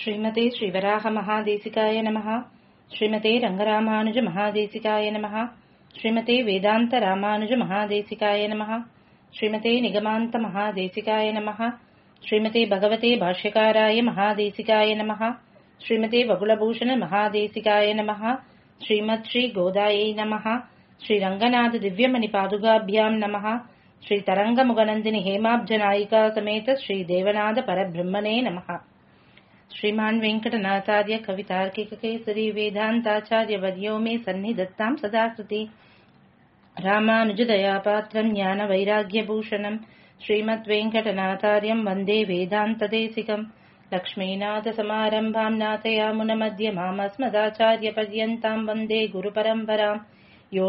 ஸ்ரீமதே ஸ்ரீவராக மகாதேசிகாய நமः ஸ்ரீமதே ரங்கராமானுஜ மகாதேசிகாய நமः ஸ்ரீமதே வேதாந்த ராமானுஜ மகாதேசிகாய நமः ஸ்ரீமதே நிகமாந்த மகாதேசிகாய நமः ஸ்ரீமதே பகவதே பாஷ்யகாராய மகாதேசிகாய நமः ஸ்ரீமதே வகுலபூஷண மகாதேசிகாய நமः ஸ்ரீமத் ஸ்ரீ கோதாயை நமः ஸ்ரீ ரங்கநாத திவ்யமணி பாதுகாபியாம் நமः ஸ்ரீ தரங்கமுகநந்தினி ஹேமாப்ஜநாயிகா சமேத ஸ்ரீ தேவநாத பரபிரம்மனே நமः श्रीमान् वेङ्कटनाथार्य कवितार्किककेसरी वेदान्ताचार्यवर्यो मे सन्निधत्ताम् सदा कृति रामानुजदयापात्रम् ज्ञानवैराग्यभूषणम् श्रीमद्वेङ्कटनाथार्यम् वन्दे वेदान्तदेशिकम् लक्ष्मीनाथसमारम्भाम् नाथयामुनमध्यमामस्मदाचार्यपर्यन्ताम् वन्दे गुरुपरम्पराम् यो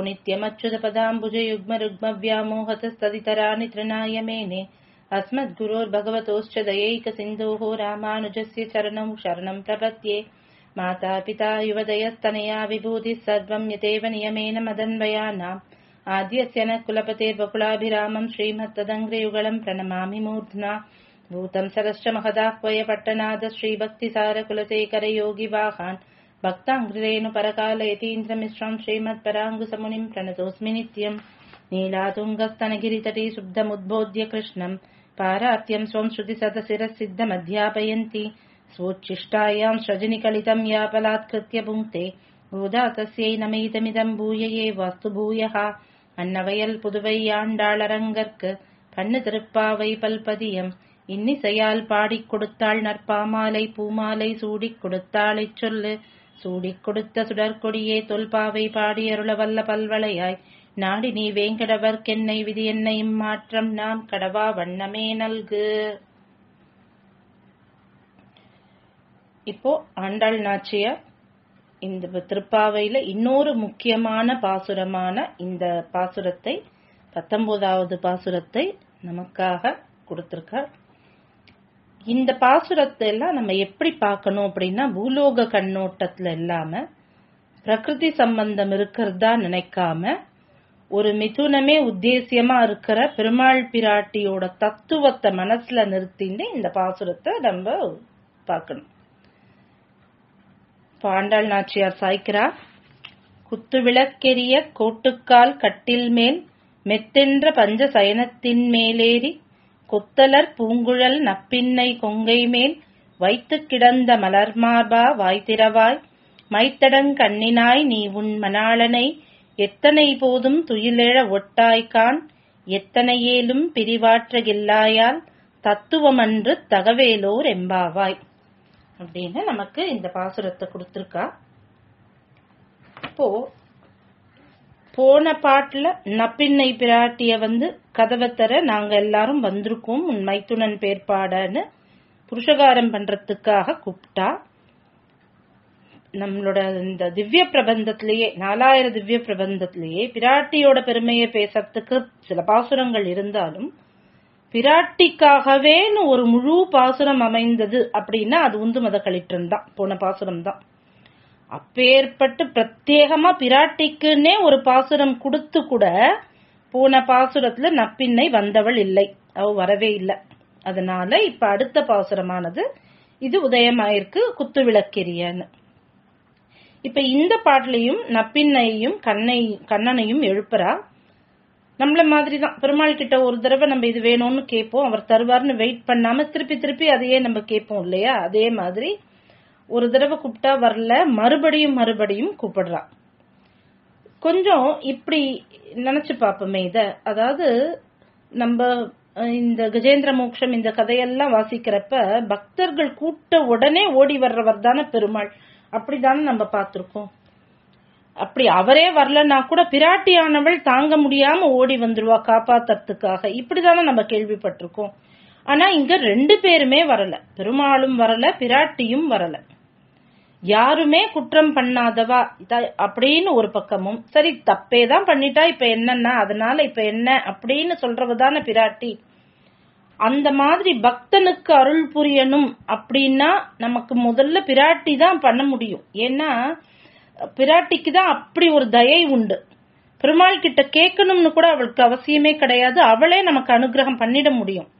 नित्यमच्युतपदाम्बुजयुग्मरुग्मव्यामोहतस्तदितराणि तृणाय मेने अस्मद्गुरोर्भगवतोश्च दयैकसिन्धोः रामानुजस्य चरणौ शरणम् प्रपद्ये मातापिता युवदयस्तनया विभूतिः सर्वम् यतेव नियमेन मदन्वयानाम् आद्यस्य न कुलपतेर्बकुलाभिरामम् श्रीमत्तदङ्ग्रयुगलम् प्रणमामि मूर्ध्ना भूतम् सरश्च महदाह्वय पट्टनाद श्रीभक्तिसारकुलशेखरयोगिवाहान् भक्ताङ्ग्रिरेणुपरकालयतीन्द्रमिश्रम् श्रीमत्पराङ्गुसमुनिम् प्रणतोऽस्मि नित्यम् नीलातुङ्गस्तनगिरितटी शुद्धमुद्बोध्य कृष्णम् पारात्यम् स्वम् श्रुतिसतशिरःसिद्धमध्यापयन्ति स्वोच्छिष्टायाम् सृजनिकलितम् यापलात्कृत्य पुङ्क्ते भूदा तस्यै नमैतमिदम् भूयये वास्तु भूयः அன்னவயல் புதுவை ஆண்டாளரங்கற்கு பண்ணு திருப்பாவை பல்பதியம் இன்னிசையால் பாடிக் கொடுத்தாள் நற்பாமாலை பூமாலை சூடிக் கொடுத்தாளைச் சொல்லு சூடிக் கொடுத்த சுடற்கொடியே தொல்பாவை பாடியருள வல்ல பல்வளையாய் நாடி நீ வேங்கடவர்க்கென்னை விதி என்னையும் மாற்றம் நான் கடவா வண்ணமே நல்கு இப்போ ஆண்டாள் நாச்சியார் இந்த திருப்பாவையில இன்னொரு முக்கியமான பாசுரமான இந்த பாசுரத்தை பத்தொன்பதாவது பாசுரத்தை நமக்காக கொடுத்திருக்கார் இந்த பாசுரத்தை எல்லாம் நம்ம எப்படி பார்க்கணும் அப்படின்னா பூலோக கண்ணோட்டத்துல இல்லாம பிரகிருதி சம்பந்தம் இருக்கிறதா நினைக்காம ஒரு மிதுனமே உத்தேசியமா இருக்கிற பெருமாள் பிராட்டியோட தத்துவத்தை மனசுல நிறுத்திட்டு இந்த பாசுரத்தை நம்ம பார்க்கணும் பாண்டாள் நாச்சியார் சாய்க்கிறார் குத்து விளக்கெரிய கோட்டுக்கால் கட்டில் மேல் மெத்தென்ற பஞ்ச சயனத்தின் மேலேறி கொத்தலர் பூங்குழல் நப்பின்னை கொங்கை மேல் வைத்து கிடந்த மலர்மார்பா வாய்த்திரவாய் மைத்தடங் கண்ணினாய் நீ உன் மணாளனை எத்தனை போதும் துயிலெழ ஒட்டாய்கான் எத்தனையேலும் பிரிவாற்றகில்லாயால் தத்துவமன்று தகவேலோர் எம்பாவாய் அப்படின்னு நமக்கு இந்த பாசுரத்தை கொடுத்திருக்கா இப்போ போன பாட்டுல நப்பின்னை பிராட்டிய வந்து கதவை தர நாங்க எல்லாரும் வந்திருக்கோம் உன் மைத்துனன் பேர்பாடன்னு புருஷகாரம் பண்றதுக்காக கூப்பிட்டா நம்மளோட இந்த திவ்ய பிரபந்தத்திலேயே நாலாயிரம் திவ்ய பிரபந்தத்திலேயே பிராட்டியோட பெருமையை பேசறதுக்கு சில பாசுரங்கள் இருந்தாலும் பிராட்டிக்காகவேன்னு ஒரு முழு பாசுரம் அமைந்தது அப்படின்னா அது உந்து மத கலிட்டன் தான் போன பாசுரம் தான் அப்பேற்பட்டு பிரத்யேகமா பிராட்டிக்குன்னே ஒரு பாசுரம் கொடுத்து கூட போன பாசுரத்துல நப்பின்னை வந்தவள் இல்லை அவ வரவே இல்லை அதனால இப்ப அடுத்த பாசுரமானது இது உதயமாயிருக்கு குத்து விளக்கெரியன்னு இப்ப இந்த பாட்டுலயும் நப்பின்னையும் கண்ணை கண்ணனையும் எழுப்புறா நம்மள மாதிரி தான் பெருமாள் கிட்ட ஒரு தடவை நம்ம இது வேணும்னு கேட்போம் அவர் தருவார்னு வெயிட் பண்ணாம திருப்பி திருப்பி அதையே நம்ம கேட்போம் இல்லையா அதே மாதிரி ஒரு தடவை கூப்பிட்டா வரல மறுபடியும் மறுபடியும் கூப்பிடுறா கொஞ்சம் இப்படி நினைச்சு பார்ப்போமே இத அதாவது நம்ம இந்த கஜேந்திர மோக்ஷம் இந்த கதையெல்லாம் வாசிக்கிறப்ப பக்தர்கள் கூட்ட உடனே ஓடி வர்றவர் தானே பெருமாள் அப்படித்தானே நம்ம பார்த்திருக்கோம் அப்படி அவரே வரலன்னா கூட பிராட்டியானவள் தாங்க முடியாம ஓடி வந்துருவா காப்பாத்துறதுக்காக இப்படிதானே நம்ம கேள்விப்பட்டிருக்கோம் ஆனா இங்க ரெண்டு பேருமே வரல பெருமாளும் வரல பிராட்டியும் வரல யாருமே குற்றம் பண்ணாதவா அப்படின்னு ஒரு பக்கமும் சரி தப்பே தான் பண்ணிட்டா இப்ப என்னன்னா அதனால இப்ப என்ன அப்படின்னு சொல்றவதான பிராட்டி அந்த மாதிரி பக்தனுக்கு அருள் புரியணும் அப்படின்னா நமக்கு முதல்ல பிராட்டி தான் பண்ண முடியும் ஏன்னா பிராட்டிக்கு தான் அப்படி ஒரு தயை உண்டு பெருமாள் கிட்ட கேட்கணும்னு கூட அவளுக்கு அவசியமே கிடையாது அவளே நமக்கு அனுகிரகம் பண்ணிட முடியும்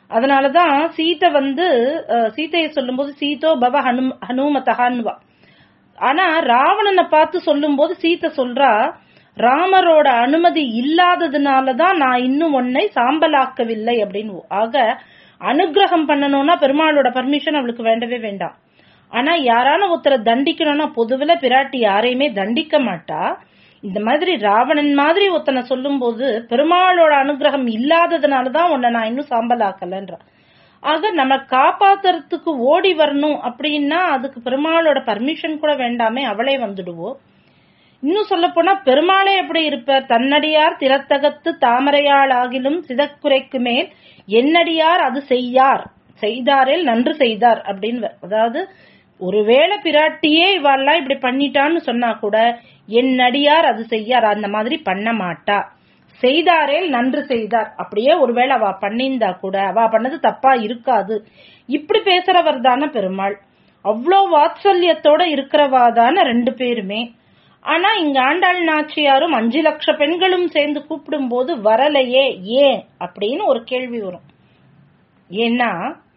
அதனாலதான் சீதை வந்து அஹ், சீதையை சொல்லும்போது சீதோ பவ ஹனு ஹனுமதகான்வா ஆனா ராவணனை பார்த்து சொல்லும்போது சீதை சொல்றா ராமரோட அனுமதி இல்லாததுனாலதான் நான் இன்னும் உன்னை சாம்பலாக்கவில்லை அப்படின்னு ஆக அனுகிரகம் பண்ணணும்னா பெருமாளோட பர்மிஷன் அவளுக்கு வேண்டவே வேண்டாம் ஆனா யாரான ஒருத்தரை தண்டிக்கணும்னா பொதுவில பிராட்டி யாரையுமே தண்டிக்க மாட்டா இந்த மாதிரி ராவணன் மாதிரி ஒருத்தனை சொல்லும்போது பெருமாளோட அனுகிரகம் இல்லாததுனாலதான் உன்னை நான் இன்னும் சாம்பலாக்கலன்ற ஆக நம்ம காப்பாத்துறதுக்கு ஓடி வரணும் அப்படின்னா அதுக்கு பெருமாளோட பர்மிஷன் கூட வேண்டாமே அவளே வந்துடுவோம் இன்னும் சொல்ல போனா பெருமாளே எப்படி இருப்பார் தன்னடியார் திறத்தகத்து தாமரையாள் ஆகிலும் சிதக்குறைக்கு மேல் என்னடியார் அது செய்யார் செய்தாரேல் நன்று செய்தார் அப்படின்னு அதாவது ஒருவேளை பிராட்டியே இவாள்லாம் இப்படி பண்ணிட்டான்னு சொன்னா கூட என் அடியார் அது செய்யார் அந்த மாதிரி பண்ண மாட்டா செய்தாரேல் நன்று செய்தார் அப்படியே ஒருவேளை அவ பண்ணியிருந்தா கூட அவ பண்ணது தப்பா இருக்காது இப்படி பேசுறவர் தானே பெருமாள் அவ்வளோ வாத்சல்யத்தோட இருக்கிறவாதான ரெண்டு பேருமே ஆனா இங்க ஆண்டாள் நாச்சியாரும் அஞ்சு லட்ச பெண்களும் சேர்ந்து கூப்பிடும் போது வரலையே ஏன் அப்படின்னு ஒரு கேள்வி வரும் ஏன்னா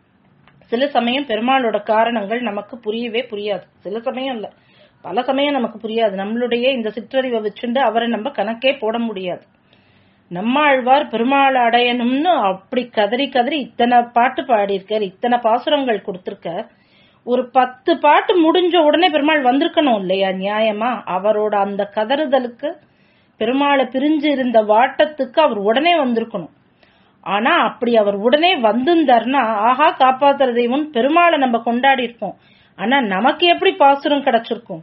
சில சமயம் பெருமாளோட காரணங்கள் நமக்கு புரியவே புரியாது சில சமயம் இல்ல பல சமயம் நமக்கு புரியாது நம்மளுடைய இந்த சிற்றறிவை வச்சுண்டு அவரை நம்ம கணக்கே போட முடியாது நம்மாழ்வார் பெருமாள் அடையணும்னு அப்படி கதறி கதறி இத்தனை பாட்டு பாடியிருக்கார் இத்தனை பாசுரங்கள் கொடுத்திருக்கார் ஒரு பத்து பாட்டு முடிஞ்ச உடனே பெருமாள் வந்திருக்கணும் இல்லையா நியாயமா அவரோட அந்த கதறுதலுக்கு பெருமாளை பிரிஞ்சு இருந்த வாட்டத்துக்கு அவர் உடனே வந்திருக்கணும் ஆனா அப்படி அவர் உடனே வந்திருந்தாருன்னா ஆஹா காப்பாத்துற தெய்வம் பெருமாளை நம்ம கொண்டாடி இருப்போம் ஆனா நமக்கு எப்படி பாசுரம் கிடைச்சிருக்கும்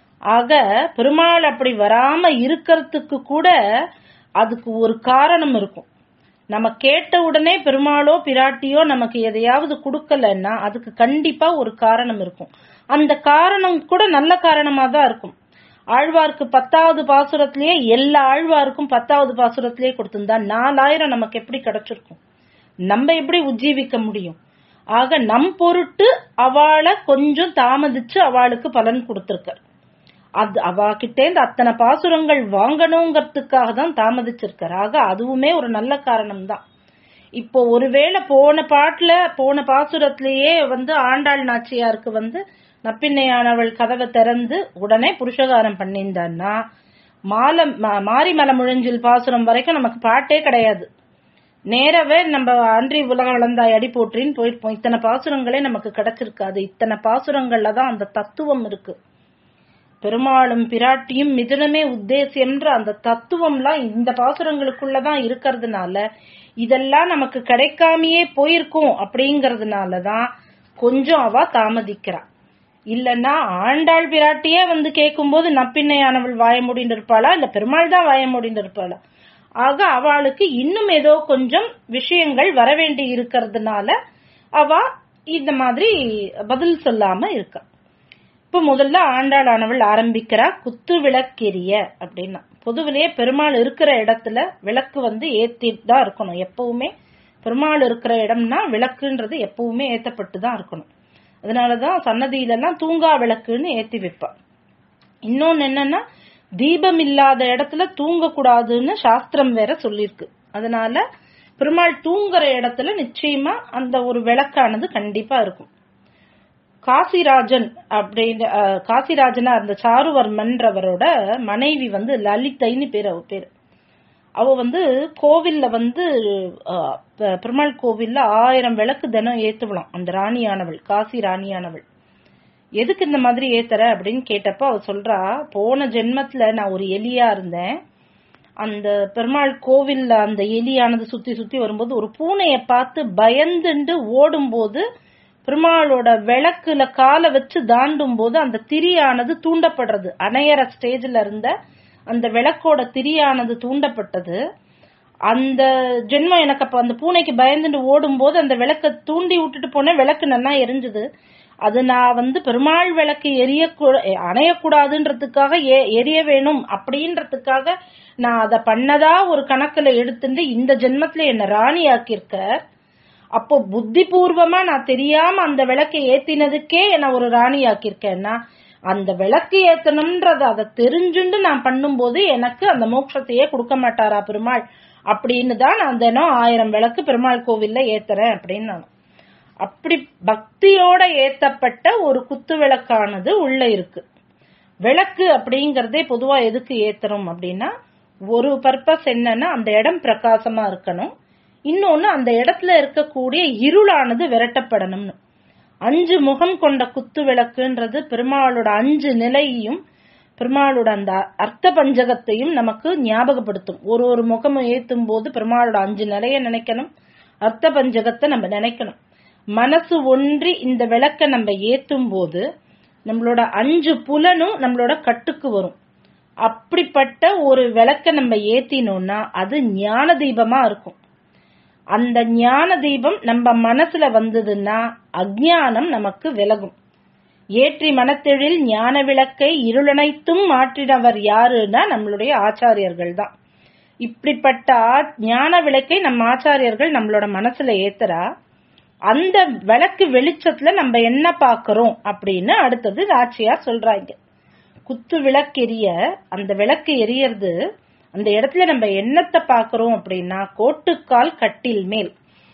ஆக பெருமாள் அப்படி வராம இருக்கிறதுக்கு கூட அதுக்கு ஒரு காரணம் இருக்கும் நம்ம கேட்ட உடனே பெருமாளோ பிராட்டியோ நமக்கு எதையாவது கொடுக்கலன்னா அதுக்கு கண்டிப்பா ஒரு காரணம் இருக்கும் அந்த காரணம் கூட நல்ல காரணமா தான் இருக்கும் ஆழ்வார்க்கு பத்தாவது பாசுரத்திலேயே எல்லா ஆழ்வாருக்கும் பத்தாவது பாசுரத்திலேயே கொடுத்திருந்தா நாலாயிரம் நமக்கு எப்படி கிடைச்சிருக்கும் நம்ம எப்படி உஜ்ஜீவிக்க முடியும் ஆக நம் பொருட்டு அவளை கொஞ்சம் தாமதிச்சு அவளுக்கு பலன் கொடுத்திருக்கார் அது அவாகிட்டேந்து அத்தனை பாசுரங்கள் வாங்கணுங்கிறதுக்காக தான் தாமதிச்சிருக்கார் ஆக அதுவுமே ஒரு நல்ல காரணம் தான் இப்போ ஒருவேளை போன பாட்டுல போன பாசுரத்திலேயே வந்து ஆண்டாள் நாச்சியாருக்கு வந்து நப்பிண்ணையானவள் கதவை திறந்து உடனே புருஷகாரம் பண்ணியிருந்தான்னா மால ம- மாரிமலை முழஞ்சில் பாசுரம் வரைக்கும் நமக்கு பாட்டே கிடையாது நேரவே நம்ம அன்றி உலக வளர்ந்தாய் அடி போற்றின்னு போயிருப்போம் இத்தனை பாசுரங்களே நமக்கு கிடைச்சிருக்காது இத்தனை பாசுரங்கள்ல தான் அந்த தத்துவம் இருக்கு பெருமாளும் பிராட்டியும் மிதுனமே உத்தேசியம்ன்ற அந்த தத்துவம்லாம் இந்த பாசுரங்களுக்குள்ளதான் இருக்கிறதுனால இதெல்லாம் நமக்கு கிடைக்காமயே போயிருக்கும் அப்படிங்கறதுனாலதான் கொஞ்சம் அவ தாமதிக்கிறா இல்லன்னா ஆண்டாள் பிராட்டியே வந்து கேட்கும்போது நப்பிண்ணையானவள் வாய முடிந்து இருப்பாளா இல்ல பெருமாள் தான் வாய முடிந்து இருப்பாளா ஆக அவளுக்கு இன்னும் ஏதோ கொஞ்சம் விஷயங்கள் வர வேண்டி இருக்கிறதுனால அவ இந்த மாதிரி பதில் சொல்லாம இருக்கா இப்ப முதல்ல ஆண்டாளானவள் ஆரம்பிக்கிறா குத்து விளக்கெரிய அப்படின்னா பொதுவிலேயே பெருமாள் இருக்கிற இடத்துல விளக்கு வந்து ஏத்திட்டு தான் இருக்கணும் எப்பவுமே பெருமாள் இருக்கிற இடம்னா விளக்குன்றது எப்பவுமே ஏத்தப்பட்டு தான் இருக்கணும் அதனாலதான் சன்னதியில எல்லாம் தூங்கா விளக்குன்னு ஏத்தி வைப்பா இன்னொன்னு என்னன்னா தீபம் இல்லாத இடத்துல தூங்க கூடாதுன்னு சாஸ்திரம் வேற சொல்லிருக்கு அதனால பெருமாள் தூங்குற இடத்துல நிச்சயமா அந்த ஒரு விளக்கானது கண்டிப்பா இருக்கும் காசிராஜன் அப்படின்னு அஹ், காசிராஜனா இருந்த சாருவர்மன்றவரோட மனைவி வந்து லலிதைன்னு பேர் அவ பேரு அவ வந்து கோவில்ல வந்து அஹ், பெ- பெருமாள் கோவில்ல ஆயிரம் விளக்கு தினம் ஏத்துவலாம் அந்த ராணியானவள் காசி ராணியானவள் எதுக்கு இந்த மாதிரி ஏத்துற அப்படின்னு கேட்டப்ப அவ சொல்றா போன ஜென்மத்துல நான் ஒரு எலியா இருந்தேன் அந்த பெருமாள் கோவில்ல அந்த எலியானது சுத்தி சுத்தி வரும்போது ஒரு பூனைய பார்த்து பயந்துண்டு ஓடும்போது பெருமாளோட விளக்குல காலை வச்சு தாண்டும் போது அந்த திரியானது தூண்டப்படுறது அணையற ஸ்டேஜ்ல இருந்த அந்த விளக்கோட திரியானது தூண்டப்பட்டது அந்த ஜென்மம் எனக்கு அப்ப அந்த பூனைக்கு பயந்துட்டு ஓடும்போது அந்த விளக்க தூண்டி விட்டுட்டு போனேன் விளக்கு நல்லா எரிஞ்சுது அது நான் வந்து பெருமாள் விளக்கு எரிய அணையக்கூடாதுன்றதுக்காக எ- எரிய வேணும் அப்படின்றதுக்காக நான் அதை பண்ணதா ஒரு கணக்குல எடுத்துட்டு இந்த ஜென்மத்துல என்ன ராணி ஆக்கியிருக்க அப்போ புத்தி பூர்வமா நான் தெரியாம அந்த விளக்கை ஏத்தினதுக்கே என்ன ஒரு ராணி ஆக்கியிருக்கேன்னா அந்த விளக்கு ஏத்தணும்ன்றத அதை தெரிஞ்சுண்டு நான் பண்ணும்போது எனக்கு அந்த மோட்சத்தையே கொடுக்க மாட்டாரா பெருமாள் அப்படின்னு தான் நான் தினம் ஆயிரம் விளக்கு பெருமாள் கோவில்ல ஏத்துறேன் அப்படின்னு நான் அப்படி பக்தியோட ஏத்தப்பட்ட ஒரு குத்து விளக்கானது உள்ள இருக்கு விளக்கு அப்படிங்கறதே பொதுவா எதுக்கு ஏத்துறோம் அப்படின்னா ஒரு பர்பஸ் என்னன்னா அந்த இடம் பிரகாசமா இருக்கணும் இன்னொன்னு அந்த இடத்துல இருக்கக்கூடிய இருளானது விரட்டப்படணும்னு அஞ்சு முகம் கொண்ட குத்து விளக்குன்றது பெருமாளோட அஞ்சு நிலையையும் பெருமாளோட அந்த அர்த்த பஞ்சகத்தையும் நமக்கு ஞாபகப்படுத்தும் ஒரு ஒரு முகமும் ஏத்தும் போது பெருமாளோட அஞ்சு நிலைய நினைக்கணும் அர்த்த பஞ்சகத்தை நம்ம நினைக்கணும் மனசு ஒன்றி இந்த விளக்க நம்ம ஏத்தும் போது நம்மளோட அஞ்சு புலனும் நம்மளோட கட்டுக்கு வரும் அப்படிப்பட்ட ஒரு விளக்க நம்ம ஏத்தினோம்னா அது ஞான தீபமா இருக்கும் அந்த ஞான தீபம் நம்ம மனசுல வந்ததுன்னா அஜ்ஞானம் நமக்கு விலகும் ஏற்றி மனத்தெழில் ஞான விளக்கை இருளனைத்தும் மாற்றினவர் யாருன்னா நம்மளுடைய ஆச்சாரியர்கள் தான் இப்படிப்பட்ட ஆ- ஞான விளக்கை நம்ம ஆச்சாரியர்கள் நம்மளோட மனசுல ஏத்துறா அந்த விளக்கு வெளிச்சத்துல நம்ம என்ன பாக்குறோம் அப்படின்னு அடுத்தது ஆட்சியார் சொல்றாங்க குத்து விளக்கெரிய அந்த விளக்கு எரியறது அந்த இடத்துல நம்ம என்னத்தை பாக்குறோம் அப்படின்னா கோட்டுக்கால் கட்டில் மேல்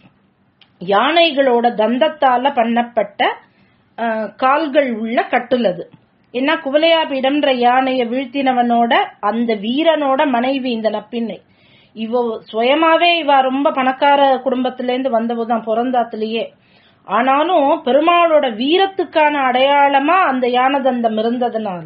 யானைகளோட தந்தத்தால பண்ணப்பட்ட அஹ், கால்கள் உள்ள கட்டில் அது என்ன குவலையாபீடம்ன்ற யானையை வீழ்த்தினவனோட அந்த வீரனோட மனைவி இந்த நப்பின்னை இவ சுயமாவே இவ ரொம்ப பணக்கார குடும்பத்துல இருந்து வந்தவுதான் பிறந்தாத்துலயே ஆனாலும் பெருமாளோட வீரத்துக்கான அடையாளமா அந்த யானதந்தம் இருந்ததுனால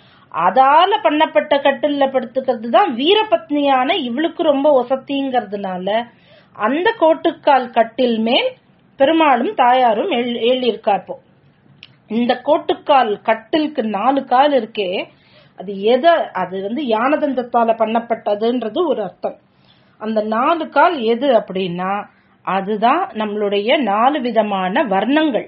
அதால பண்ணப்பட்ட கட்டில்ல படுத்துக்கிறது தான் வீரபத்னியான இவளுக்கு ரொம்ப ஒசத்திங்கிறதுனால அந்த கோட்டுக்கால் கட்டில் மேல் பெருமாளும் தாயாரும் எழு- எழுதியிருக்கா இப்போ இந்த கோட்டுக்கால் கட்டிலுக்கு நாலு கால் இருக்கே அது எதை அது வந்து யானதந்தத்தால பண்ணப்பட்டதுன்றது ஒரு அர்த்தம் அந்த நாலு கால் எது அப்படின்னா அதுதான் நம்மளுடைய நாலு விதமான வர்ணங்கள்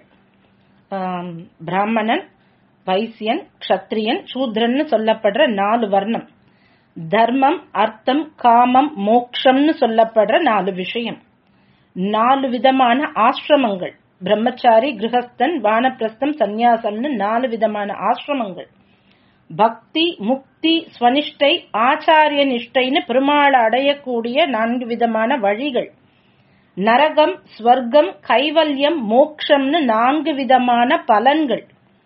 ஆம், பிராமணன் வைசியன் க்ஷத்ரியன் சூத்ரன்னு சொல்லப்படுற நாலு வர்ணம் தர்மம் அர்த்தம் காமம் மோக்ஷம்னு சொல்லப்படுற நாலு விஷயம் நாலு விதமான ஆசிரமங்கள் பிரம்மச்சாரி கிரகஸ்தன் வானப்பிரஸ்தம் சந்நியாசம்னு நாலு விதமான ஆசிரமங்கள் பக்தி முக்தி ஸ்வனிஷ்டை ஆச்சாரிய நிஷ்டைன்னு பெருமாளை அடையக்கூடிய நான்கு விதமான வழிகள் நரகம் ஸ்வர்க்கம் கைவல்யம் மோக்ஷம்னு நான்கு விதமான பலன்கள்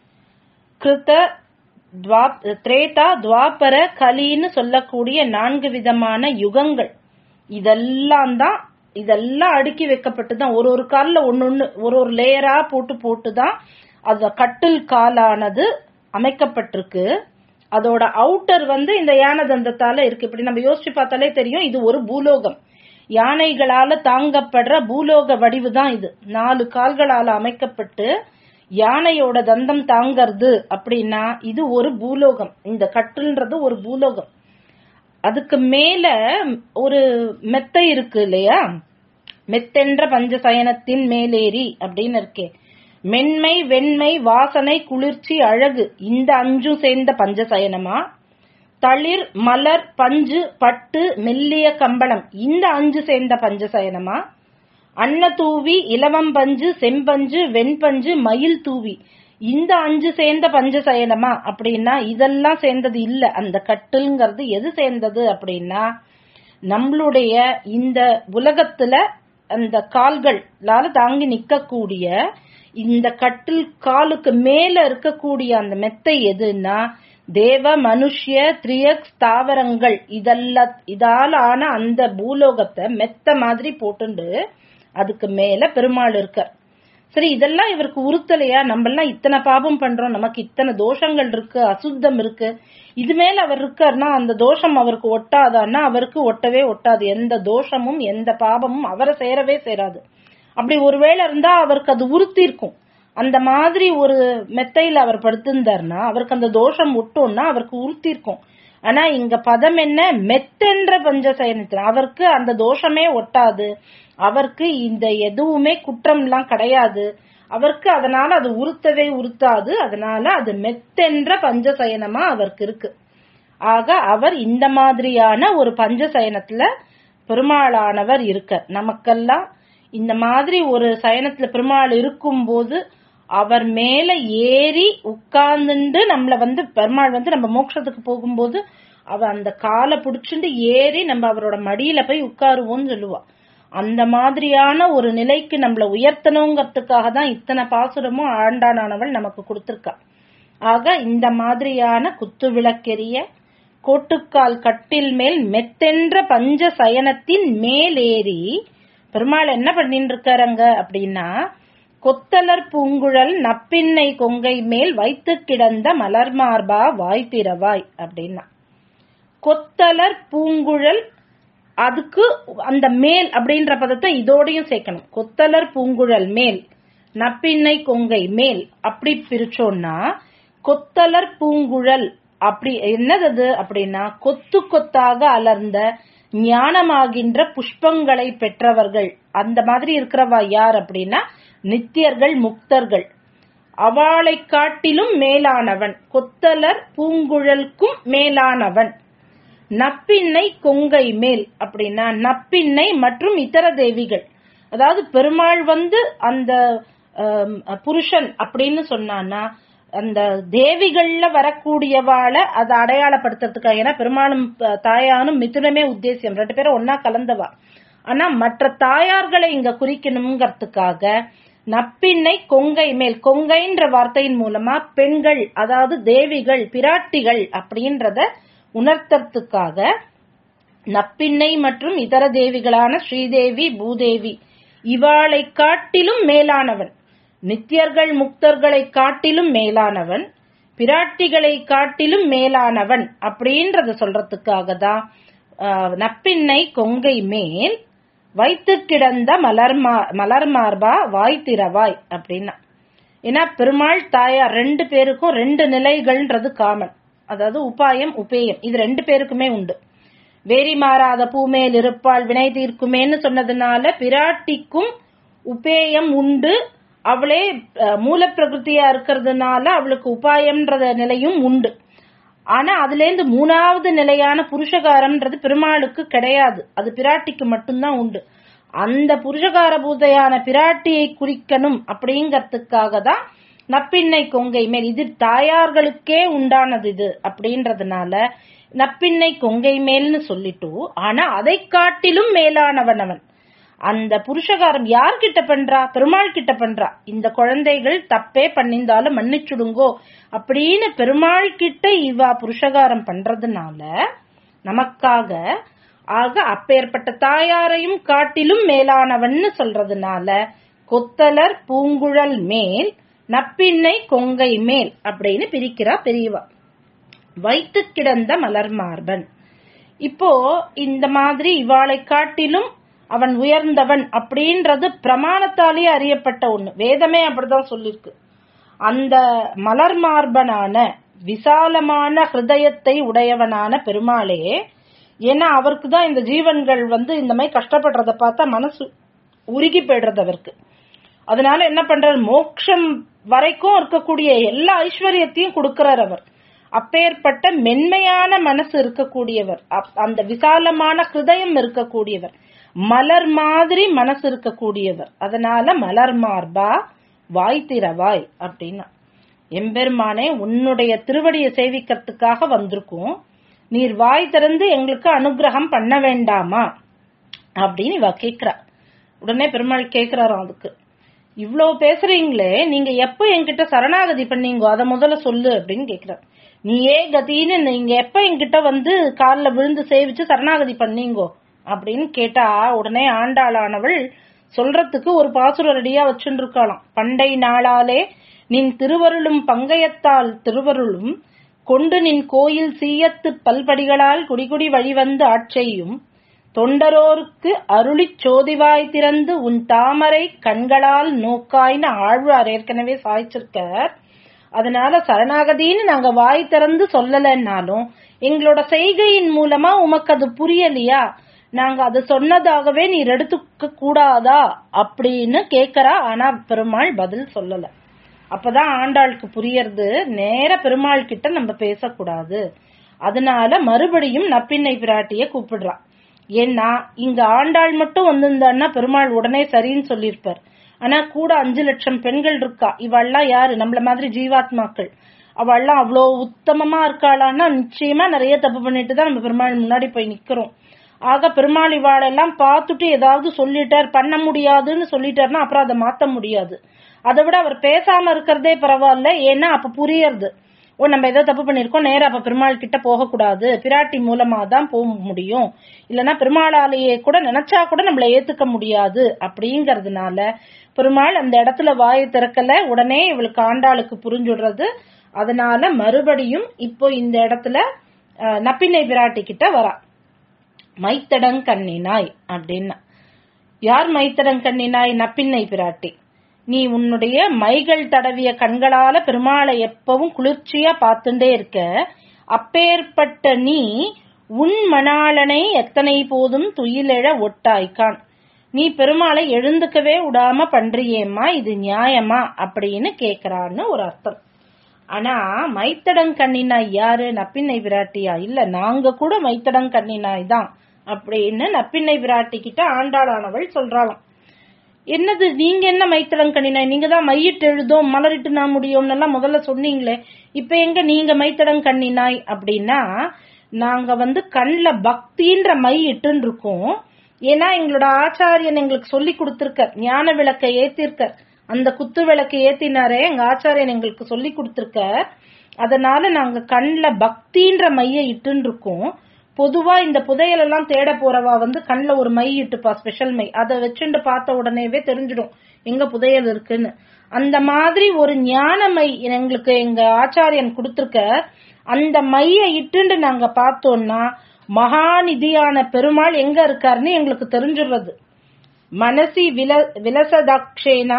கிருத துவாப்- திரேதா துவாபர கலின்னு சொல்லக்கூடிய நான்கு விதமான யுகங்கள் இதெல்லாம் தான் இதெல்லாம் அடுக்கி வைக்கப்பட்டு தான் ஒரு ஒரு கால்ல ஒன்னொன்னு ஒரு ஒரு லேயரா போட்டு போட்டு தான் அந்த கட்டில் காலானது அமைக்கப்பட்டிருக்கு அதோட அவுட்டர் வந்து இந்த யானை தந்தத்தால இருக்கு இப்படி நம்ம யோசிச்சு பார்த்தாலே தெரியும் இது ஒரு பூலோகம் யானைகளால தாங்கப்படுற பூலோக வடிவு தான் இது நாலு கால்களால அமைக்கப்பட்டு யானையோட தந்தம் தாங்கறது அப்படின்னா இது ஒரு பூலோகம் இந்த கட்டில்ன்றது ஒரு பூலோகம் அதுக்கு மேல ஒரு மெத்தை இருக்கு இல்லையா மெத்தென்ற பஞ்சசயனத்தின் மேலேறி அப்படின்னு இருக்கே மென்மை வெண்மை வாசனை குளிர்ச்சி அழகு இந்த அஞ்சும் சேர்ந்த பஞ்சசயனமா தளிர் மலர் பஞ்சு பட்டு மெல்லிய கம்பளம் இந்த அஞ்சு சேர்ந்த பஞ்சசயனமா அன்ன தூவி இலவம் பஞ்சு செம்பஞ்சு வெண்பஞ்சு மயில் தூவி இந்த அஞ்சு சேர்ந்த பஞ்சசயனமா அப்படின்னா இதெல்லாம் சேர்ந்தது இல்ல அந்த கட்டில்ங்கிறது எது சேர்ந்தது அப்படின்னா நம்மளுடைய இந்த உலகத்துல அந்த கால்களால தாங்கி நிக்கக்கூடிய இந்த கட்டில் காலுக்கு மேல இருக்கக்கூடிய அந்த மெத்தை எதுன்னா தேவ மனுஷ்ய திரியக் ஸ்தாவரங்கள் இதெல்லாம் இதால ஆன அந்த பூலோகத்தை மெத்த மாதிரி போட்டுண்டு அதுக்கு மேல பெருமாள் இருக்கார் சரி இதெல்லாம் இவருக்கு உறுத்தலையா நம்ம எல்லாம் இத்தனை பாபம் பண்றோம் நமக்கு இத்தனை தோஷங்கள் இருக்கு அசுத்தம் இருக்கு இது மேல அவர் இருக்காருன்னா அந்த தோஷம் அவருக்கு ஒட்டாதான்னா அவருக்கு ஒட்டவே ஒட்டாது எந்த தோஷமும் எந்த பாபமும் அவரை சேரவே சேராது அப்படி ஒருவேளை இருந்தா அவருக்கு அது உறுத்தி இருக்கும் அந்த மாதிரி ஒரு மெத்தையில அவர் படுத்திருந்தாருன்னா அவருக்கு அந்த தோஷம் ஒட்டோம்னா அவருக்கு உறுத்தி இருக்கும் ஆனா இங்க பதம் என்ன மெத்தென்ற பஞ்சசயனத்தில் அவருக்கு அந்த தோஷமே ஒட்டாது அவருக்கு இந்த எதுவுமே குற்றம்லாம் கிடையாது அவருக்கு அதனால அது உறுத்தவே உறுத்தாது அதனால அது மெத்தென்ற பஞ்சசயனமா அவருக்கு இருக்கு ஆக அவர் இந்த மாதிரியான ஒரு பஞ்சசயனத்துல பெருமாளானவர் இருக்க நமக்கெல்லாம் இந்த மாதிரி ஒரு சயனத்துல பெருமாள் இருக்கும்போது அவர் மேல ஏறி உட்கார்ந்துண்டு நம்மள வந்து பெருமாள் வந்து நம்ம மோட்சத்துக்கு போகும்போது அவ அந்த காலை புடிச்சுட்டு ஏறி நம்ம அவரோட மடியில போய் உட்காருவோம்னு சொல்லுவா அந்த மாதிரியான ஒரு நிலைக்கு நம்மள உயர்த்தணுங்கிறதுக்காக தான் இத்தனை பாசுரமும் ஆண்டானவள் நமக்கு கொடுத்திருக்கா ஆக இந்த மாதிரியான குத்து விளக்கெரிய கோட்டுக்கால் கட்டில் மேல் மெத்தென்ற பஞ்ச சயனத்தின் மேலேறி பெருமாள் என்ன பண்ணிட்டு இருக்காருங்க அப்படின்னா கொத்தலர் பூங்குழல் நப்பின்னை கொங்கை மேல் வைத்து கிடந்த மலர் மார்பா வாய் திறவாய் அப்படின்னா கொத்தலர் பூங்குழல் அதுக்கு அந்த மேல் அப்படின்ற பதத்தை இதோடையும் சேர்க்கணும் கொத்தலர் பூங்குழல் மேல் நப்பின்னை கொங்கை மேல் அப்படி பிரிச்சோம்னா கொத்தலர் பூங்குழல் அப்படி என்னது அது அப்படின்னா கொத்து கொத்தாக அலர்ந்த ஞானமாகின்ற புஷ்பங்களை பெற்றவர்கள் அந்த மாதிரி இருக்கிறவா யார் அப்படின்னா நித்தியர்கள் முக்தர்கள் அவளை காட்டிலும் மேலானவன் கொத்தலர் பூங்குழலுக்கும் மேலானவன் நப்பின்னை கொங்கை மேல் அப்படின்னா நப்பின்னை மற்றும் இதர தேவிகள் அதாவது பெருமாள் வந்து அந்த ஆம், புருஷன் அப்படின்னு சொன்னான்னா அந்த தேவிகள்ல வரக்கூடியவாளை அதை அடையாளப்படுத்துறதுக்காக ஏன்னா பெருமாளும் ப- தாயானும் மிதுனமே உத்தேசியம் ரெண்டு பேரும் ஒன்னா கலந்தவா ஆனா மற்ற தாயார்களை இங்க குறிக்கணுங்கிறதுக்காக நப்பின்னை கொங்கை மேல் கொங்கைன்ற வார்த்தையின் மூலமா பெண்கள் அதாவது தேவிகள் பிராட்டிகள் அப்படின்றத உணர்த்தறதுக்காக நப்பின்னை மற்றும் இதர தேவிகளான ஸ்ரீதேவி பூதேவி இவாளை காட்டிலும் மேலானவன் நித்தியர்கள் முக்தர்களை காட்டிலும் மேலானவன் பிராட்டிகளை காட்டிலும் மேலானவன் அப்படின்றத சொல்றதுக்காக தான் ஆஹ், நப்பின்னை கொங்கை மேல் வைத்து கிடந்த மலர்மா மலர் மார்பா வாய் திறவாய் அப்படின்னா ஏன்னா பெருமாள் தாயார் ரெண்டு பேருக்கும் ரெண்டு நிலைகள்ன்றது காமன் அதாவது உபாயம் உபேயம் இது ரெண்டு பேருக்குமே உண்டு வேரி மாறாத பூமேல் இருப்பாள் வினை தீர்க்குமேன்னு சொன்னதுனால பிராட்டிக்கும் உபேயம் உண்டு அவளே அஹ், மூலப்பிரகிருதியா இருக்கிறதுனால அவளுக்கு உபாயம்ன்றத நிலையும் உண்டு ஆனா அதுல இருந்து மூணாவது நிலையான புருஷகாரம்ன்றது பெருமாளுக்கு கிடையாது அது பிராட்டிக்கு மட்டும்தான் உண்டு அந்த புருஷகார பூதையான பிராட்டியை குறிக்கணும் அப்படிங்கறதுக்காக தான் நப்பின்னை கொங்கை மேல் இது தாயார்களுக்கே உண்டானது இது அப்படின்றதுனால நப்பின்னை கொங்கை மேல்னு சொல்லிட்டு ஆனா அதை காட்டிலும் மேலானவன் அவன் அந்த புருஷகாரம் யார்கிட்ட பண்றா பெருமாள் கிட்ட பண்றா இந்த குழந்தைகள் தப்பே பண்ணிஇருந்தாலும் மன்னிச்சுடுங்கோ அப்படின்னு பெருமாள் கிட்ட இவா புருஷகாரம் பண்றதுனால நமக்காக ஆக அப்பேற்பட்ட தாயாரையும் காட்டிலும் மேலானவன்னு சொல்றதுனால கொத்தலர் பூங்குழல் மேல் நப்பின்னை கொங்கை மேல் அப்படின்னு பிரிக்கிறா பெரியவா வைத்து கிடந்த மலர் மார்பன் இப்போ இந்த மாதிரி இவாளை காட்டிலும் அவன் உயர்ந்தவன் அப்படின்றது பிரமாணத்தாலேயே அறியப்பட்ட ஒண்ணு வேதமே அப்படிதான் சொல்லிருக்கு அந்த மலர் மார்பனான விசாலமான ஹிருதயத்தை உடையவனான பெருமாளே ஏன்னா அவருக்கு தான் இந்த ஜீவன்கள் வந்து இந்த மாதிரி கஷ்டப்படுறத பார்த்தா மனசு உருகி போயிடுறது அவருக்கு அதனால என்ன பண்றாரு மோட்சம் வரைக்கும் இருக்கக்கூடிய எல்லா ஐஸ்வர்யத்தையும் கொடுக்கிறார் அவர் அப்பேற்பட்ட மென்மையான மனசு இருக்கக்கூடியவர் அப்- அந்த விசாலமான ஹிருதயம் இருக்கக்கூடியவர் மலர் மாதிரி மனசு இருக்கக்கூடியவர் அதனால மலர் மார்பா வாய் திறவாய் அப்படின்னா எம்பெருமானே உன்னுடைய திருவடியை சேவிக்கிறதுக்காக வந்திருக்கோம் நீர் வாய் திறந்து எங்களுக்கு அனுகிரகம் பண்ண வேண்டாமா அப்படின்னு இவ கேக்குறா உடனே பெருமாள் கேக்குறாராம் அதுக்கு இவ்ளோ பேசுறீங்களே நீங்க எப்ப என்கிட்ட சரணாகதி பண்ணீங்கோ அத முதல்ல சொல்லு அப்படின்னு கேக்குறார் நீயே கதின்னு நீங்க எப்ப என்கிட்ட வந்து கால்ல விழுந்து சேவிச்சு சரணாகதி பண்ணீங்கோ அப்படின்னு கேட்டா உடனே ஆண்டாளானவள் சொல்றதுக்கு ஒரு பாசுரம் ரெடியா வச்சுட்டு இருக்காளாம் பண்டை நாளாலே நின் திருவருளும் பங்கயத்தால் திருவருளும் கொண்டு நின் கோயில் சீயத்து பல்படிகளால் குடிகுடி வழிவந்து ஆட்செய்யும் தொண்டரோருக்கு அருளிச் சோதிவாய் திறந்து உன் தாமரை கண்களால் நோக்காய்னு ஆழ்வார் ஏற்கனவே சாய்ச்சிருக்கார் அதனால சரணாகதின்னு நாங்க வாய் திறந்து சொல்லலைன்னாலும் எங்களோட செய்கையின் மூலமா உமக்கு அது புரியலையா நாங்க அது சொன்னதாகவே நீர் எடுத்துக்க கூடாதா அப்படின்னு கேக்குறா ஆனா பெருமாள் பதில் சொல்லல அப்பதான் ஆண்டாளுக்கு புரியறது நேர பெருமாள் கிட்ட நம்ம பேசக்கூடாது அதனால மறுபடியும் நப்பின்னை பிராட்டிய கூப்பிடுறா ஏன்னா இங்க ஆண்டாள் மட்டும் வந்திருந்தான்னா பெருமாள் உடனே சரின்னு சொல்லியிருப்பார் ஆனா கூட அஞ்சு லட்சம் பெண்கள் இருக்கா இவெல்லாம் யாரு நம்மள மாதிரி ஜீவாத்மாக்கள் அவள்லாம் அவ்வளோ உத்தமமா இருக்காளான்னா நிச்சயமா நிறைய தப்பு பண்ணிட்டு தான் நம்ம பெருமாள் முன்னாடி போய் நிக்கிறோம் ஆக பெருமாள் இவாளெல்லாம் பார்த்துட்டு ஏதாவது சொல்லிட்டார் பண்ண முடியாதுன்னு சொல்லிட்டாருன்னா அப்புறம் அதை மாத்த முடியாது அதை விட அவர் பேசாம இருக்கிறதே பரவாயில்ல ஏன்னா அப்ப புரியறது ஓ நம்ம ஏதோ தப்பு பண்ணிருக்கோம் நேரா அப்ப பெருமாள் கிட்ட போகக்கூடாது பிராட்டி மூலமா தான் போக முடியும் இல்லைன்னா பெருமாளாலேயே கூட நினைச்சா கூட நம்மள ஏத்துக்க முடியாது அப்படிங்கறதுனால பெருமாள் அந்த இடத்துல வாயை திறக்கல உடனே இவளுக்கு ஆண்டாளுக்கு புரிஞ்சுடுறது அதனால மறுபடியும் இப்போ இந்த இடத்துல அஹ், நப்பிண்ணை பிராட்டி கிட்ட வரா மைத்தடங்கண்ணினாய் அப்படின்னா யார் மைத்தடங்கண்ணினாய் நப்பிண்ணை பிராட்டி நீ உன்னுடைய மைகள் தடவிய கண்களால பெருமாளை எப்பவும் குளிர்ச்சியா பார்த்துட்டே இருக்க அப்பேற்பட்ட நீ உன் மணாளனை எத்தனை போதும் துயிலெழ ஒட்டாய்க்கான் நீ பெருமாளை எழுந்துக்கவே விடாம பண்றியேம்மா இது நியாயமா அப்படின்னு கேக்குறான்னு ஒரு அர்த்தம் ஆனா மைத்தடங்கண்ணினாய் யாரு நப்பிண்ணை பிராட்டியா இல்ல நாங்க கூட மைத்தடங்கண்ணினாய் தான் அப்படின்னு நப்பிண்ணை பிராட்டி கிட்ட ஆண்டாளானவள் சொல்றாளாம் என்னது நீங்க என்ன மைத்தடங்கண்ணினாய் நீங்க தான் மையிட்டு எழுதோம் மலரிட்டு நான் முடியும்னு எல்லாம் முதல்ல சொன்னீங்களே இப்ப எங்க நீங்க மைத்தடங்கண்ணினாய் அப்படின்னா நாங்க வந்து கண்ல பக்தின்ற மை இட்டுன்னு இருக்கோம் ஏன்னா எங்களோட ஆச்சாரியன் எங்களுக்கு சொல்லி கொடுத்திருக்கார் ஞான விளக்கை ஏத்திருக்கார் அந்த குத்து விளக்கை ஏத்தினாரே எங்க ஆச்சாரியன் எங்களுக்கு சொல்லி கொடுத்திருக்கார் அதனால நாங்க கண்ல பக்தின்ற மைய இட்டுன்னு இருக்கோம் பொதுவா இந்த புதையல் எல்லாம் தேட போறவா வந்து கண்ணுல ஒரு மை இட்டுப்பா ஸ்பெஷல் மை அதை வச்சுட்டு பார்த்த உடனேவே தெரிஞ்சிடும் எங்க புதையல் இருக்குன்னு அந்த மாதிரி ஒரு ஞான மை எங்களுக்கு எங்க ஆச்சாரியன் கொடுத்திருக்க அந்த மைய இட்டுண்டு நாங்க பார்த்தோம்னா மகாநிதியான பெருமாள் எங்க இருக்காருன்னு எங்களுக்கு தெரிஞ்சிடுறது மனசி வில விலசதாக்ஷேனா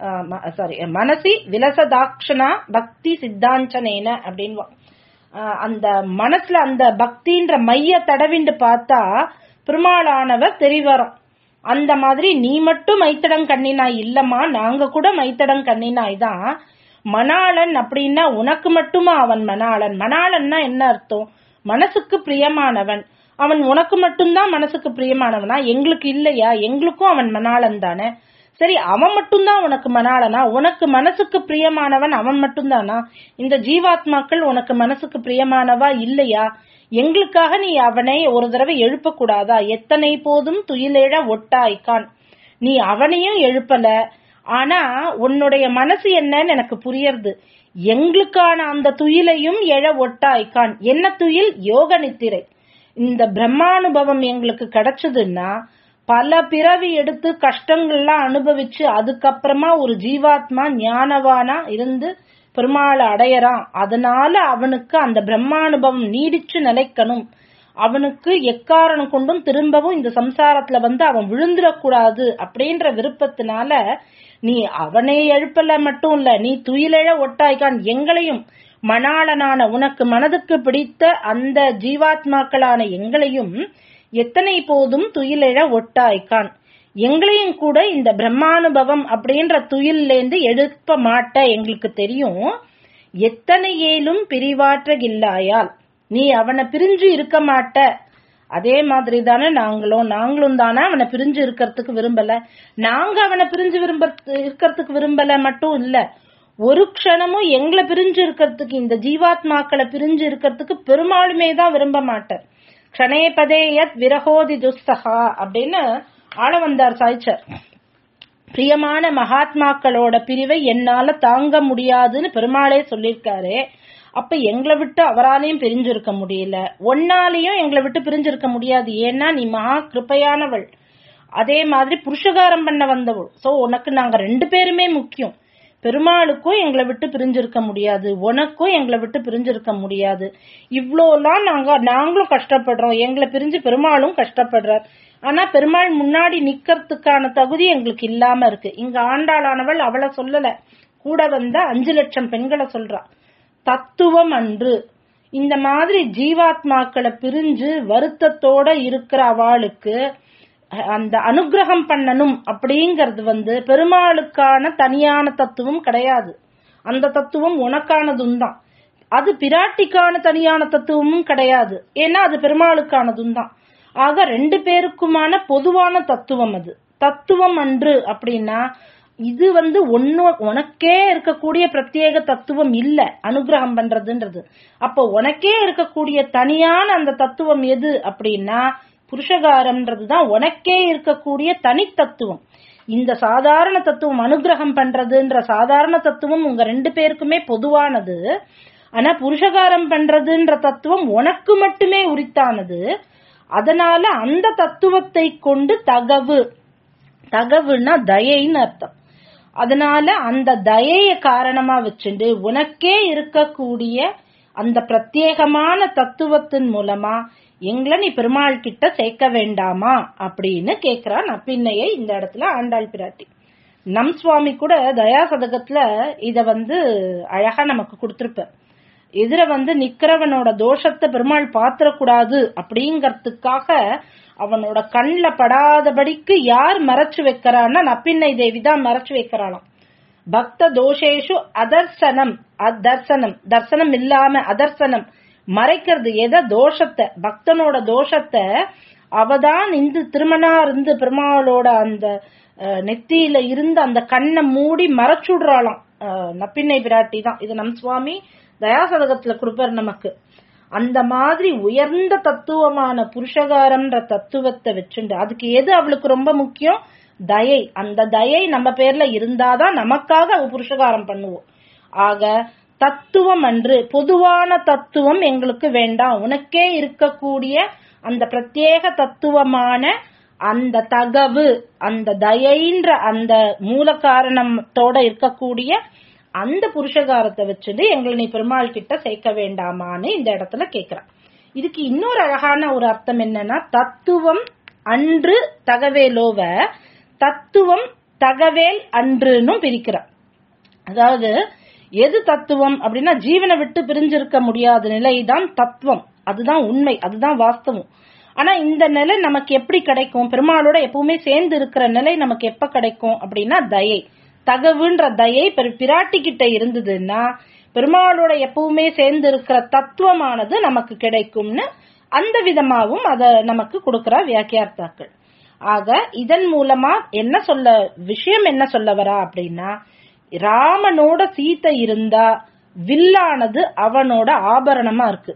சாரி மனசி விலசதாக்ஷனா பக்தி சித்தாஞ்சனேன அப்படின்வா ஆஹ் அந்த மனசுல அந்த பக்தின்ற மைய தடவிண்டு பார்த்தா பெருமாளானவர் தெரிவரும் அந்த மாதிரி நீ மட்டும் மைத்தடம் கண்ணினாய் இல்லம்மா நாங்க கூட மைத்தடம் கண்ணினாய் தான் மணாளன் அப்படின்னா உனக்கு மட்டுமா அவன் மணாளன் மணாளன்னா என்ன அர்த்தம் மனசுக்கு பிரியமானவன் அவன் உனக்கு மட்டும்தான் மனசுக்கு பிரியமானவனா எங்களுக்கு இல்லையா எங்களுக்கும் அவன் மணாளன் தானே சரி அவன் மட்டும்தான் உனக்கு மணாளனா உனக்கு மனசுக்கு பிரியமானவன் அவன் மட்டும்தானா இந்த ஜீவாத்மாக்கள் உனக்கு மனசுக்கு பிரியமானவா இல்லையா எங்களுக்காக நீ அவனை ஒரு தடவை எழுப்ப கூடாதா எத்தனை போதும் துயிலேழ ஒட்டாய்க்கான் நீ அவனையும் எழுப்பல ஆனா உன்னுடைய மனசு என்னன்னு எனக்கு புரியறது எங்களுக்கான அந்த துயிலையும் எழ ஒட்டாய்க்கான் என்ன துயில் யோக நித்திரை இந்த பிரம்மானுபவம் எங்களுக்கு கிடைச்சதுன்னா பல பிறவி எடுத்து கஷ்டங்கள்லாம் அனுபவிச்சு அதுக்கப்புறமா ஒரு ஜீவாத்மா ஞானவானா இருந்து பெருமாளை அடையறான் அதனால அவனுக்கு அந்த பிரம்மானுபவம் நீடிச்சு நிலைக்கணும் அவனுக்கு எக்காரணம் கொண்டும் திரும்பவும் இந்த சம்சாரத்துல வந்து அவன் விழுந்துடக்கூடாது அப்படின்ற விருப்பத்தினால நீ அவனை எழுப்பல மட்டும் இல்ல நீ துயிலெழ ஒட்டாய்க்கான் எங்களையும் மணாளனான உனக்கு மனதுக்கு பிடித்த அந்த ஜீவாத்மாக்களான எங்களையும் எத்தனை போதும் துயிலெழ ஒட்டாய்க்கான் எங்களையும் கூட இந்த பிரம்மானுபவம் அப்படின்ற துயிலேந்து எழுப்ப மாட்ட எங்களுக்கு தெரியும் எத்தனை ஏலும் பிரிவாற்றகில்லாயால் நீ அவனை பிரிஞ்சு இருக்க மாட்ட அதே மாதிரி தானே நாங்களும் நாங்களும் தானே அவனை பிரிஞ்சு இருக்கிறதுக்கு விரும்பல நாங்க அவனை பிரிஞ்சு விரும்ப இருக்கிறதுக்கு விரும்பல மட்டும் இல்ல ஒரு க்ஷணமும் எங்களை பிரிஞ்சு இருக்கிறதுக்கு இந்த ஜீவாத்மாக்களை பிரிஞ்சு இருக்கிறதுக்கு பெருமாளுமே தான் விரும்ப மாட்டார் க்ஷணே பதே யத் விரகோதி துஸ்தகா அப்படின்னு ஆள வந்தார் சாய்ச்சர் பிரியமான மகாத்மாக்களோட பிரிவை என்னால தாங்க முடியாதுன்னு பெருமாளே சொல்லியிருக்காரு அப்ப எங்களை விட்டு அவராலையும் பிரிஞ்சிருக்க முடியல ஒன்னாலையும் எங்களை விட்டு பிரிஞ்சிருக்க முடியாது ஏன்னா நீ மகா கிருப்பையானவள் அதே மாதிரி புருஷகாரம் பண்ண வந்தவள் சோ உனக்கு நாங்க ரெண்டு பேருமே முக்கியம் பெருமாளுக்கும் எங்களை விட்டு பிரிஞ்சிருக்க முடியாது உனக்கும் எங்களை விட்டு பிரிஞ்சிருக்க முடியாது இவ்வளோலாம் நாங்க நாங்களும் கஷ்டப்படுறோம் எங்களை பிரிஞ்சு பெருமாளும் கஷ்டப்படுறார் ஆனா பெருமாள் முன்னாடி நிக்கிறதுக்கான தகுதி எங்களுக்கு இல்லாம இருக்கு இங்க ஆண்டாளானவள் அவளை சொல்லல கூட வந்த அஞ்சு லட்சம் பெண்களை சொல்றா தத்துவம் அன்று இந்த மாதிரி ஜீவாத்மாக்களை பிரிஞ்சு வருத்தத்தோட இருக்கிற அவளுக்கு அந்த அனுகிரகம் பண்ணணும் அப்படிங்கறது வந்து பெருமாளுக்கான தனியான தத்துவம் கிடையாது அந்த தத்துவம் உனக்கானதும் தான் அது பிராட்டிக்கான தனியான தத்துவமும் கிடையாது ஏன்னா அது பெருமாளுக்கானதும் தான் ஆக ரெண்டு பேருக்குமான பொதுவான தத்துவம் அது தத்துவம் அன்று அப்படின்னா இது வந்து ஒன்னு உனக்கே இருக்கக்கூடிய பிரத்யேக தத்துவம் இல்ல அனுகிரகம் பண்றதுன்றது அப்போ உனக்கே இருக்கக்கூடிய தனியான அந்த தத்துவம் எது அப்படின்னா புருஷகாரம்ன்றது தான் உனக்கே இருக்கக்கூடிய தனித்தத்துவம் இந்த சாதாரண தத்துவம் அனுகிரகம் பண்றதுன்ற சாதாரண தத்துவம் உங்க ரெண்டு பேருக்குமே பொதுவானது ஆனா புருஷகாரம் பண்றதுன்ற தத்துவம் உனக்கு மட்டுமே உரித்தானது அதனால அந்த தத்துவத்தை கொண்டு தகவு தகவுன்னா தயைன்னு அர்த்தம் அதனால அந்த தயைய காரணமா வச்சுண்டு உனக்கே இருக்கக்கூடிய அந்த பிரத்யேகமான தத்துவத்தின் மூலமா எங்களை நீ பெருமாள் கிட்ட சேர்க்க வேண்டாமா அப்படின்னு கேக்குறா நப்பின்னையை இந்த இடத்துல ஆண்டாள் பிராட்டி நம் சுவாமி கூட தயா சதகத்துல இத வந்து அழகா நமக்கு கொடுத்திருப்பார் எதிர வந்து நிக்கிறவனோட தோஷத்தை பெருமாள் பாத்திரக்கூடாது அப்படிங்கறதுக்காக அவனோட கண்ல படாதபடிக்கு யார் மறைச்சு வைக்கிறான்னா நப்பின்னை தேவி தான் மறைச்சு வைக்கிறாளாம் பக்த தோஷேஷு அதர்சனம் அதர்சனம் தர்சனம் இல்லாம அதர்சனம் மறைக்கிறது எத தோஷத்தை பக்தனோட தோஷத்தை அவதான் இந்த திருமணா இருந்து பெருமாளோட அந்த அஹ், நெத்தியில இருந்து அந்த கண்ணை மூடி மறைச்சுடுறாளாம் அஹ், நப்பின்னை பிராட்டி தான் இது நம் சுவாமி தயாசதகத்துல கொடுப்பார் நமக்கு அந்த மாதிரி உயர்ந்த தத்துவமான புருஷகாரம்ன்ற தத்துவத்தை வச்சுண்டு அதுக்கு எது அவளுக்கு ரொம்ப முக்கியம் தயை அந்த தயை நம்ம பேர்ல இருந்தாதான் நமக்காக அவ புருஷகாரம் பண்ணுவோம் ஆக தத்துவம் அன்று பொதுவான தத்துவம் எங்களுக்கு வேண்டாம் உனக்கே இருக்கக்கூடிய அந்த பிரத்யேக தத்துவமான அந்த தகவு அந்த தயைன்ற அந்த மூல காரணத்தோட இருக்கக்கூடிய அந்த புருஷகாரத்தை வச்சுட்டு எங்களை நீ பெருமாள் கிட்ட சேர்க்க வேண்டாமான்னு இந்த இடத்துல கேக்குறான் இதுக்கு இன்னொரு அழகான ஒரு அர்த்தம் என்னன்னா தத்துவம் அன்று தகவேலோவ தத்துவம் தகவேல் அன்றுன்னு பிரிக்கிறார் அதாவது எது தத்துவம் அப்படின்னா ஜீவனை விட்டு பிரிஞ்சிருக்க முடியாத நிலைதான் தத்துவம் அதுதான் உண்மை அதுதான் வாஸ்தவம் ஆனா இந்த நிலை நமக்கு எப்படி கிடைக்கும் பெருமாளோட எப்பவுமே சேர்ந்து இருக்கிற நிலை நமக்கு எப்ப கிடைக்கும் அப்படின்னா தயை தகவுன்ற தயை பெரு- பிராட்டி கிட்ட இருந்ததுன்னா பெருமாளோட எப்பவுமே சேர்ந்து இருக்கிற தத்துவமானது நமக்கு கிடைக்கும்னு அந்த விதமாவும் அத நமக்கு கொடுக்கிற வியாக்கியார்த்தாக்கள் ஆக இதன் மூலமா என்ன சொல்ல விஷயம் என்ன சொல்ல வரா அப்படின்னா ராமனோட சீத்தை இருந்தா வில்லானது அவனோட ஆபரணமா இருக்கு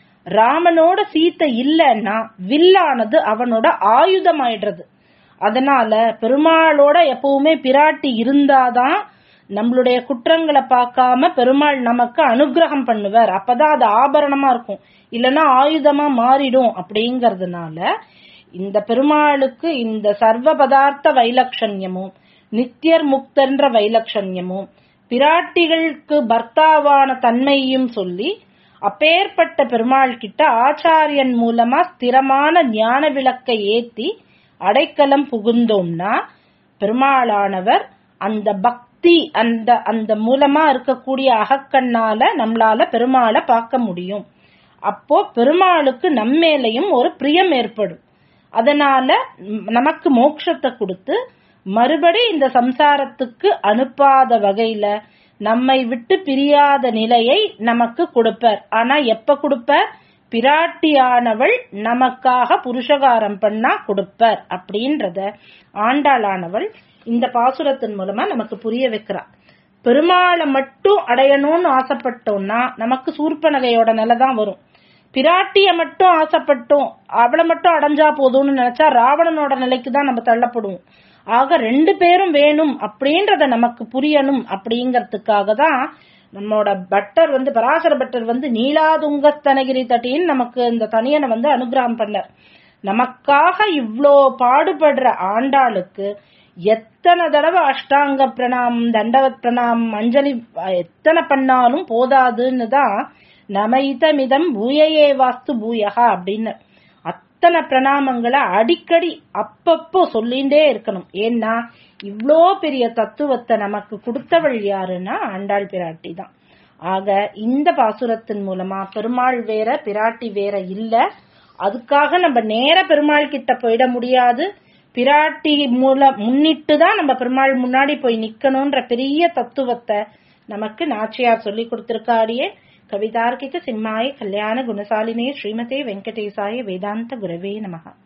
ராமனோட சீத்தை இல்லைன்னா வில்லானது அவனோட ஆயுதமாயிடுறது அதனால பெருமாளோட எப்பவுமே பிராட்டி இருந்தாதான் நம்மளுடைய குற்றங்களை பார்க்காம பெருமாள் நமக்கு அனுகிரகம் பண்ணுவார் அப்பதான் அது ஆபரணமா இருக்கும் இல்லைன்னா ஆயுதமா மாறிடும் அப்படிங்கறதுனால இந்த பெருமாளுக்கு இந்த சர்வ பதார்த்த வைலட்சண்யமும் நித்தியர் முக்தன்ற வைலட்சண்யமும் பிராட்டிகளுக்கு பர்த்தாவான தன்மையும் சொல்லி அப்பேற்பட்ட பெருமாள் கிட்ட ஆச்சாரியன் மூலமா ஸ்திரமான ஞான விளக்கை ஏத்தி அடைக்கலம் புகுந்தோம்னா பெருமாளானவர் அந்த பக்தி அந்த அந்த மூலமா இருக்கக்கூடிய அகக்கண்ணால நம்மளால பெருமாளை பார்க்க முடியும் அப்போ பெருமாளுக்கு நம்மேலையும் ஒரு பிரியம் ஏற்படும் அதனால ம், நமக்கு மோட்சத்தை கொடுத்து மறுபடி இந்த சம்சாரத்துக்கு அனுப்பாத வகையில நம்மை விட்டு பிரியாத நிலையை நமக்கு கொடுப்பார் ஆனா எப்ப கொடுப்பார் பிராட்டியானவள் நமக்காக புருஷகாரம் பண்ணா கொடுப்பார் அப்படின்றத ஆண்டாளானவள் இந்த பாசுரத்தின் மூலமா நமக்கு புரிய வைக்கிறார் பெருமாளை மட்டும் அடையணும்னு ஆசைப்பட்டோம்னா நமக்கு சூர்பனகையோட நிலை தான் வரும் பிராட்டிய மட்டும் ஆசைப்பட்டோம் அவளை மட்டும் அடைஞ்சா போதும்னு நினைச்சா ராவணனோட நிலைக்கு தான் நம்ம தள்ளப்படுவோம் ஆக ரெண்டு பேரும் வேணும் அப்படின்றத நமக்கு புரியணும் அப்படிங்கறதுக்காக தான் நம்மளோட பட்டர் வந்து பராசர பட்டர் வந்து நீலாதுங்கஸ்தனகிரி தட்டின்னு நமக்கு இந்த தனியனை வந்து அனுகிரகம் பண்ணார் நமக்காக இவ்ளோ பாடுபடுற ஆண்டாளுக்கு எத்தனை தடவை அஷ்டாங்க பிரணாமம் தண்டவத் பிரணாமம் அஞ்சலி அஹ், எத்தனை பண்ணாலும் போதாதுன்னு தான் நமயிதமிதம் பூயையே வாஸ்து பூயகா அப்படின்னு அத்தனை பிரணாமங்களை அடிக்கடி அப்பப்போ சொல்லிண்டே இருக்கணும் ஏன்னா இவ்ளோ பெரிய தத்துவத்தை நமக்கு கொடுத்தவள் யாருன்னா ஆண்டாள் பிராட்டி தான் ஆக இந்த பாசுரத்தின் மூலமா பெருமாள் வேற பிராட்டி வேற இல்ல அதுக்காக நம்ம நேர பெருமாள் கிட்ட போயிட முடியாது பிராட்டி மூல முன்னிட்டு தான் நம்ம பெருமாள் முன்னாடி போய் நிக்கணும்ன்ற பெரிய தத்துவத்தை நமக்கு நாச்சியார் சொல்லி கொடுத்திருக்காடியே கவிதார்க்கிக சிம்மாய கல்யாண குணசாலினே ஸ்ரீமதே வெங்கடேசாய வேதாந்த குரவே நமகா